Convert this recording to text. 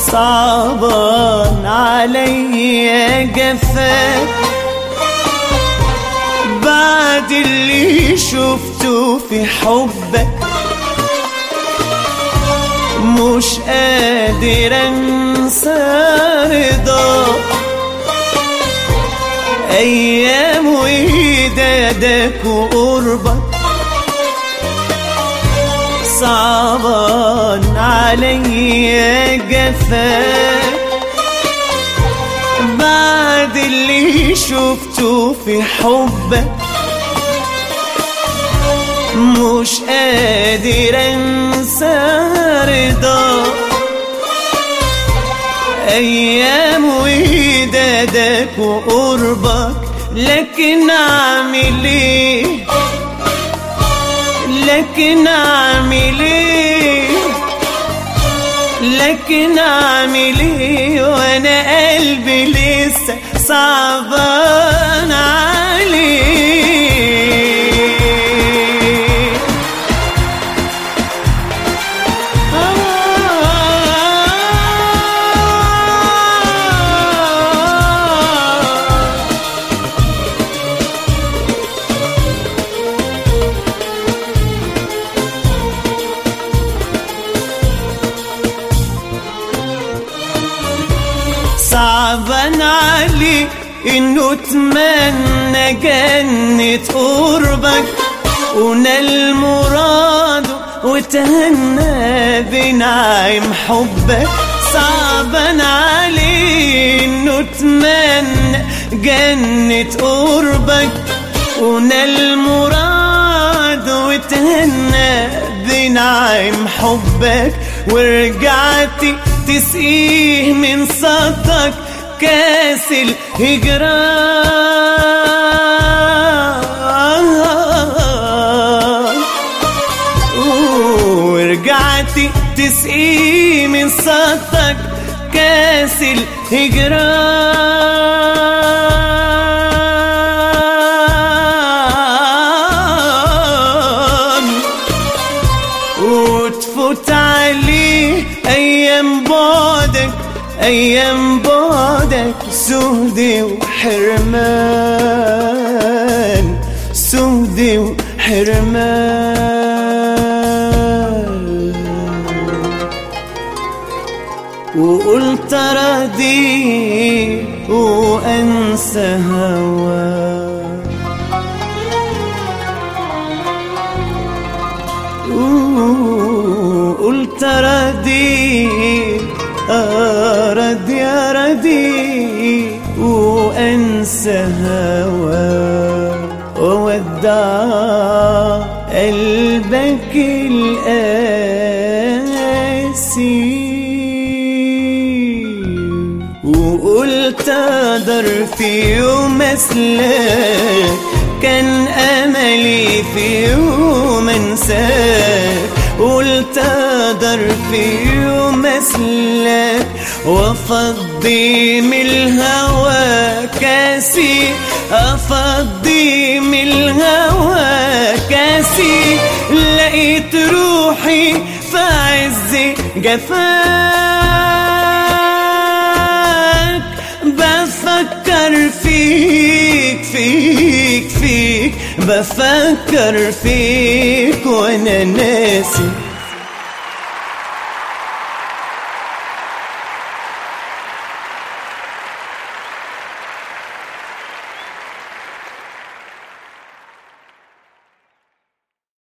صعبان عليا جفاك بعد اللي شفته في حبك مش قادر انسى رضاك ايام ودادك وقربك صعبان عليا جفاك بعد اللي شفته في حبك مش قادر انسى رضاك ايام ودادك وقربك لكن اعمل ايه لكن اعمل ايه لكن اعمل ايه وانا قلبي لسه صعبان عليه آه صعبان علي انه اتمنى جنة قربك ونال مراده وتهنى بنعيم حبك صعبان علي انه اتمنى جنة قربك ونال مراده وتهنى بنعيم حبك ورجعت تسقيه من صدك كاس الهجران ورجعت تسقيه من صدك كاس الهجران وتفوت عليه ايام بعدك ايام بعدك سهدي وحرمان سهدي وحرمان وقلت راضي وانسى هواك قلت ردي أرد يا ردي وأنسى هوا وودع قلبك القاسي وقلت اقدر في يوم اسلاك كان املي في يوم انساك قلت اقدر في يوم اسلاك وافضي من الهوى كاسي افضي من الهوى كاسي لقيت روحي في عز جفاك بفكر فيك فيك فيك بفكر فيك وانا ناسي